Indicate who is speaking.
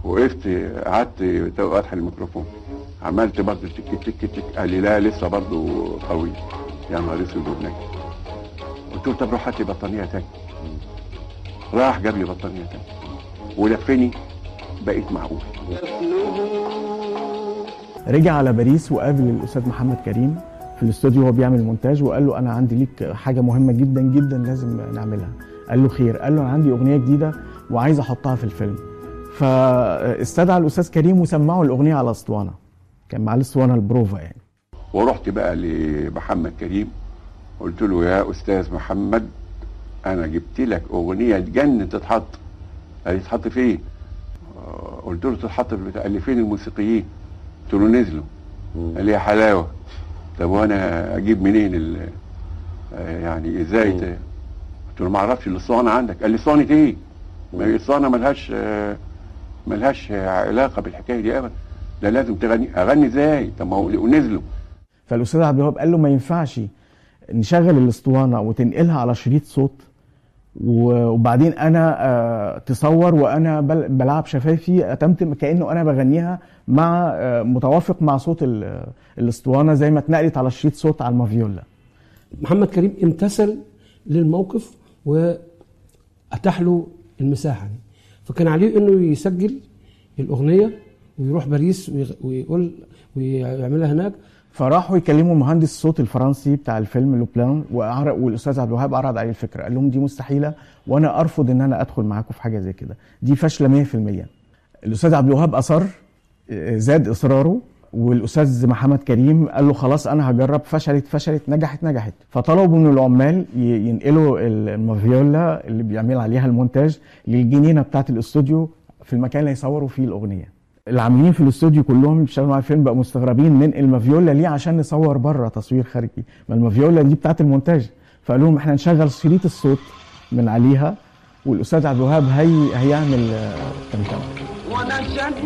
Speaker 1: وقفت قعدت افتح الميكروفون عملت برضه تك تك تك قال لي لا لسه برضه قوي يا نهار اسود وبنجي قلت له طب روح هات لي بطانيه تاني راح جاب لي بطانيه تاني ولفني بقيت معقول
Speaker 2: رجع على باريس وقابل الاستاذ محمد كريم في الاستوديو وهو بيعمل المونتاج وقال له انا عندي ليك حاجه مهمه جدا جدا لازم نعملها قال له خير قال له انا عندي اغنيه جديده وعايز احطها في الفيلم فاستدعى الاستاذ كريم وسمعه الاغنيه على اسطوانه كان معاه الاسطوانه البروفا يعني
Speaker 1: ورحت بقى لمحمد كريم قلت له يا استاذ محمد انا جبت لك اغنيه تجنن تتحط قال لي تتحط فين؟ آه، قلت له تتحط في البتاع قال لي فين الموسيقيين؟ قلت له نزلوا قال لي يا حلاوه طب وانا اجيب منين ال آه، يعني ازاي ت- قلت له ما اعرفش الاسطوانه عندك قال لي اسطوانه ايه؟ ما هي الاسطوانه ملهاش آه، ملهاش علاقه بالحكايه دي ابدا ده لازم تغني اغني ازاي؟ طب ما هو ونزلوا
Speaker 2: فالاستاذ عبد الوهاب قال له ما ينفعش نشغل الاسطوانه وتنقلها على شريط صوت و- وبعدين انا آه، تصور وانا بل- بلعب شفايفي اتمتم كانه انا بغنيها مع آه، متوافق مع صوت ال- الاسطوانه زي ما اتنقلت على شريط صوت على المافيولا
Speaker 3: محمد كريم امتثل للموقف واتاح له المساحه دي فكان عليه انه يسجل الاغنيه ويروح باريس ويغ- ويقول ويعملها هناك
Speaker 2: فراحوا يكلموا مهندس الصوت الفرنسي بتاع الفيلم لوبلان وأعرض والاستاذ عبد الوهاب عرض عليه الفكره قال لهم دي مستحيله وانا ارفض ان انا ادخل معاكم في حاجه زي كده دي فاشله 100% الاستاذ عبد الوهاب اصر آه، زاد اصراره والاستاذ محمد كريم قال له خلاص انا هجرب فشلت فشلت نجحت نجحت فطلبوا من العمال ي- ينقلوا المافيولا اللي بيعمل عليها المونتاج للجنينه بتاعه الاستوديو في المكان اللي هيصوروا فيه الاغنيه العاملين في الاستوديو كلهم اللي بيشتغلوا على الفيلم بقوا مستغربين ننقل مافيولا ليه عشان نصور بره تصوير خارجي ما المافيولا دي بتاعت المونتاج فقالوا لهم احنا نشغل شريط الصوت من عليها والاستاذ عبد الوهاب هي هيعمل آه، تمتمه